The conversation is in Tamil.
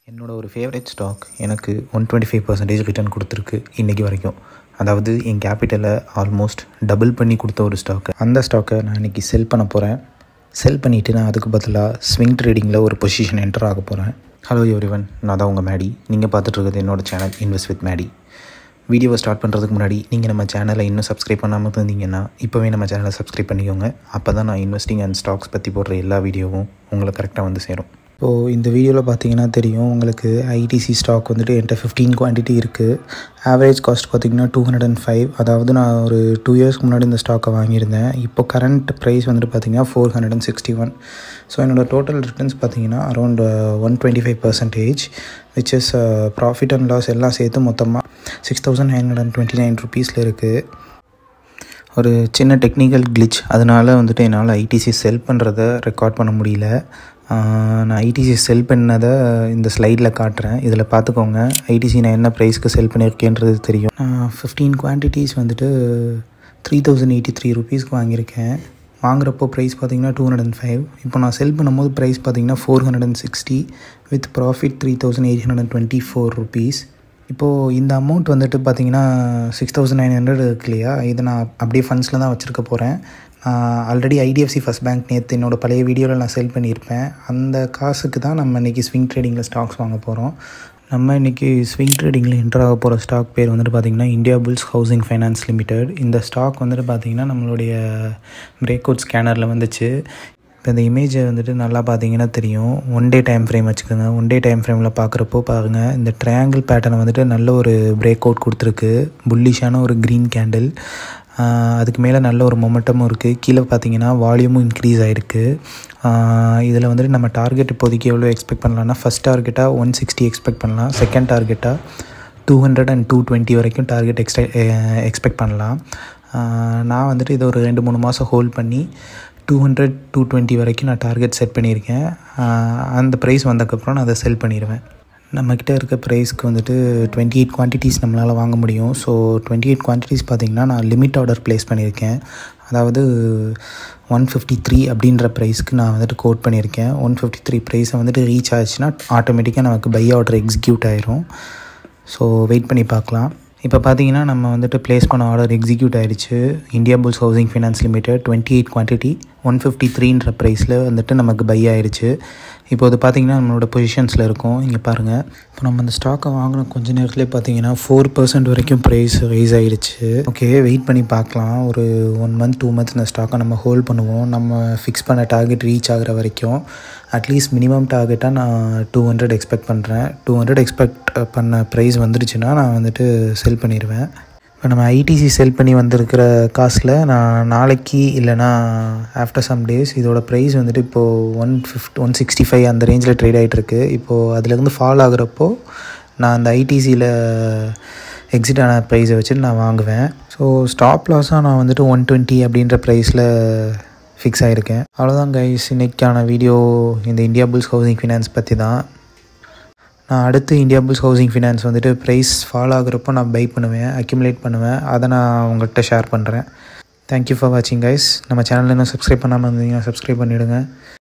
என்னோட ஒரு ஃபேவரட் ஸ்டாக் எனக்கு one twenty five percentage return கொடுத்துருக்கு இன்றைக்கி வரைக்கும் அதாவது என் கேபிட்டலை ஆல்மோஸ்ட் டபுள் பண்ணி கொடுத்த ஒரு ஸ்டாக்கு அந்த ஸ்டாக்கை நான் இன்றைக்கி செல் பண்ண போகிறேன் செல் பண்ணிவிட்டு நான் அதுக்கு பதிலாக ஸ்விங் ட்ரேடிங்கில் ஒரு பொசிஷன் என்டர் ஆக போகிறேன் ஹலோ எவ்ரிவன் நான் தான் உங்கள் மேடி நீங்கள் பார்த்துட்டு இருக்கிறது என்னோட சேனல் இன்வெஸ்ட் வித் மேடி வீடியோவை ஸ்டார்ட் பண்ணுறதுக்கு முன்னாடி நீங்கள் நம்ம சேனலை இன்னும் சப்ஸ்கிரைப் பண்ணாமல் இருந்தீங்கன்னா இப்போவே நம்ம சேனலை சப்ஸ்கிரைப் பண்ணிக்கோங்க அப்போ தான் நான் இன்வெஸ்டிங் அண்ட் ஸ்டாக்ஸ் பற்றி போடுற எல்லா வீடியோவும் உங்களை கரெக்டாக வந்து சேரும் ஸோ இந்த வீடியோவில் பார்த்தீங்கன்னா தெரியும் உங்களுக்கு ஐடிசி ஸ்டாக் வந்துட்டு என்கிட்ட ஃபிஃப்டீன் குவான்டிட்டி இருக்குது ஆவரேஜ் காஸ்ட் பார்த்தீங்கன்னா டூ ஹண்ட்ரட் அண்ட் ஃபைவ் அதாவது நான் ஒரு டூ இயர்ஸ்க்கு முன்னாடி இந்த ஸ்டாக்கை வாங்கியிருந்தேன் இப்போ கரண்ட் ப்ரைஸ் வந்துட்டு பார்த்தீங்கன்னா four hundred and sixty one so என்னோடய டோட்டல் ரிட்டர்ன்ஸ் பார்த்தீங்கன்னா around one twenty five percentage which is profit and loss எல்லாம் சேர்த்து மொத்தமாக six thousand nine hundred and twenty nine ருபீஸில் இருக்குது ஒரு சின்ன டெக்னிக்கல் கிளிச் அதனால் வந்துட்டு என்னால் ஐடிசி செல் பண்ணுறத ரெக்கார்ட் பண்ண முடியல நான் ஐடிசி செல் பண்ணதை இந்த ஸ்லைடில் காட்டுறேன் இதில் பார்த்துக்கோங்க ஐடிசி நான் என்ன ப்ரைஸ்க்கு செல் பண்ணியிருக்கேன்றது தெரியும் நான் ஃபிஃப்டீன் குவான்டிட்டிஸ் வந்துட்டு த்ரீ தௌசண்ட் எயிட்டி த்ரீ ருபீஸ்க்கு வாங்கியிருக்கேன் வாங்குறப்போ ப்ரைஸ் பார்த்தீங்கன்னா டூ ஹண்ட்ரட் அண்ட் ஃபைவ் இப்போ நான் செல் பண்ணும்போது ப்ரைஸ் பார்த்தீங்கன்னா four hundred and sixty with profit three thousand eight hundred and twenty four rupees இப்போது இந்த அமௌண்ட் வந்துட்டு பார்த்தீங்கன்னா சிக்ஸ் தௌசண்ட் நைன் ஹண்ட்ரட் இருக்கு இல்லையா இதை நான் அப்படியே ஃபண்ட்ஸில் தான் வச்சுருக்க போகிறேன் ஆல்ரெடி ஐடிஎஃப்சி ஃபஸ்ட் பேங்க் நேற்று என்னோடய பழைய வீடியோவில் நான் செல் பண்ணியிருப்பேன் அந்த காசுக்கு தான் நம்ம இன்றைக்கி ஸ்விங் ட்ரேடிங்கில் ஸ்டாக்ஸ் வாங்க போகிறோம் நம்ம இன்றைக்கி ஸ்விங் ட்ரேடிங்கில் என்டர் ஆக போகிற ஸ்டாக் பேர் வந்துட்டு பார்த்திங்கன்னா India bulls housing finance limited இந்த ஸ்டாக் வந்துட்டு பார்த்திங்கன்னா நம்மளுடைய பிரேக் அவுட் ஸ்கேனரில் வந்துச்சு இப்போ இந்த இமேஜை வந்துட்டு நல்லா பார்த்தீங்கன்னா தெரியும் ஒன் டே டைம் ஃப்ரேம் வச்சுக்கோங்க ஒன் டே டைம் ஃப்ரேமில் பார்க்குறப்போ பாருங்கள் இந்த ட்ரையாங்கிள் பேட்டர்னை வந்துட்டு நல்ல ஒரு பிரேக் அவுட் கொடுத்துருக்கு புல்லிஷான ஒரு க்ரீன் கேண்டில் அதுக்கு மேலே நல்ல ஒரு மொமெண்டமும் இருக்குது கீழே பார்த்தீங்கன்னா வால்யூமும் இன்க்ரீஸ் ஆகிருக்கு இதில் வந்துட்டு நம்ம டார்கெட் இப்போதைக்கு எவ்வளோ எக்ஸ்பெக்ட் பண்ணலாம்னா ஃபஸ்ட் டார்கெட்டாக ஒன் சிக்ஸ்டி எக்ஸ்பெக்ட் பண்ணலாம் செகண்ட் டார்கெட்டாக two hundred and two twenty வரைக்கும் டார்கெட் எக்ஸ்டெ எக்ஸ்பெக்ட் பண்ணலாம் நான் வந்துட்டு இதை ஒரு ரெண்டு மூணு மாதம் ஹோல்ட் பண்ணி டூ ஹண்ட்ரட் டூ டுவெண்ட்டி வரைக்கும் நான் டார்கெட் செட் பண்ணியிருக்கேன் அந்த ப்ரைஸ் வந்ததுக்கப்புறம் நான் அதை செல் பண்ணிடுவேன் நம்மக்கிட்ட இருக்க ப்ரைஸ்க்கு வந்துட்டு டுவெண்ட்டி எயிட் குவான்டிட்டிஸ் நம்மளால் வாங்க முடியும் ஸோ டுவெண்ட்டி எயிட் குவான்டிட்டிஸ் பார்த்திங்கன்னா நான் லிமிட் ஆர்டர் ப்ளேஸ் பண்ணியிருக்கேன் அதாவது ஒன் ஃபிஃப்டி த்ரீ அப்படின்ற ப்ரைஸ்க்கு நான் வந்துட்டு கோட் பண்ணியிருக்கேன் ஒன் ஃபிஃப்டி த்ரீ ப்ரைஸை வந்துட்டு ரீச் ஆச்சுன்னா ஆட்டோமேட்டிக்காக நமக்கு பை ஆர்டர் எக்ஸிக்யூட் ஆயிரும் ஸோ வெயிட் பண்ணி பார்க்கலாம் இப்போ பார்த்தீங்கன்னா நம்ம வந்துட்டு ப்ளேஸ் பண்ண ஆர்டர் எக்ஸிக்யூட் ஆகிடுச்சு India bulls housing finance limited twenty eight quantity one fifty த்ரீன்ற ப்ரைஸில் வந்துட்டு நமக்கு பை ஆயிடுச்சு இப்போ அது பார்த்திங்கன்னா நம்மளோட பொசிஷன்ஸில் இருக்கும் இங்கே பாருங்கள் இப்போ நம்ம அந்த ஸ்டாக்கை வாங்கின கொஞ்ச நேரத்துலேயே பார்த்தீங்கன்னா ஃபோர் பர்சன்ட் வரைக்கும் ப்ரைஸ் ரைஸ் ஆகிடுச்சு ஓகே வெயிட் பண்ணி பார்க்கலாம் ஒரு ஒன் மந்த் டூ மந்த்ஸ் இந்த ஸ்டாக்கை நம்ம ஹோல்ட் பண்ணுவோம் நம்ம ஃபிக்ஸ் பண்ண டார்கெட் ரீச் ஆகிற வரைக்கும் அட்லீஸ்ட் மினிமம் டார்கெட்டாக நான் டூ ஹண்ட்ரட் எக்ஸ்பெக்ட் பண்ணுறேன் டூ ஹண்ட்ரட் எக்ஸ்பெக்ட் பண்ண ப்ரைஸ் வந்துடுச்சுன்னா நான் வந்துட்டு செல் பண்ணிடுவேன் இப்போ நம்ம ஐடிசி செல் பண்ணி வந்திருக்கிற காசில் நான் நாளைக்கு இல்லைனா ஆஃப்டர் சம் டேஸ் இதோட ப்ரைஸ் வந்துட்டு இப்போது one fifty one sixty five அந்த ரேஞ்சில் ட்ரேட் ஆகிட்டுருக்கு இப்போது அதுலேருந்து ஃபால் ஆகுறப்போ நான் அந்த ஐடிசியில் எக்ஸிட் ஆன ப்ரைஸை வச்சுட்டு நான் வாங்குவேன் ஸோ ஸ்டாப் லாஸாக நான் வந்துட்டு ஒன் டுவெண்ட்டி அப்படின்ற ப்ரைஸில் ஃபிக்ஸ் ஆகிருக்கேன் அவ்வளோதான் கைஸ் இன்றைக்கான வீடியோ இந்த இந்தியா புல்ஸ் ஹவுசிங் ஃபினான்ஸ் பற்றி தான் நான் அடுத்து இந்தியா புல்ஸ் ஹவுசிங் ஃபினான்ஸ் வந்துட்டு ப்ரைஸ் ஃபால் ஆகுறப்போ நான் பை பண்ணுவேன் அக்யூமுலேட் பண்ணுவேன் அதை நான் உங்கள்கிட்ட ஷேர் பண்ணுறேன் தேங்க்யூ ஃபார் வாட்சிங் கைஸ் நம்ம சேனலில் இன்னும் சப்ஸ்கிரைப் பண்ணாமல் இருந்தீங்கன்னா சப்ஸ்கிரைப் பண்ணிவிடுங்க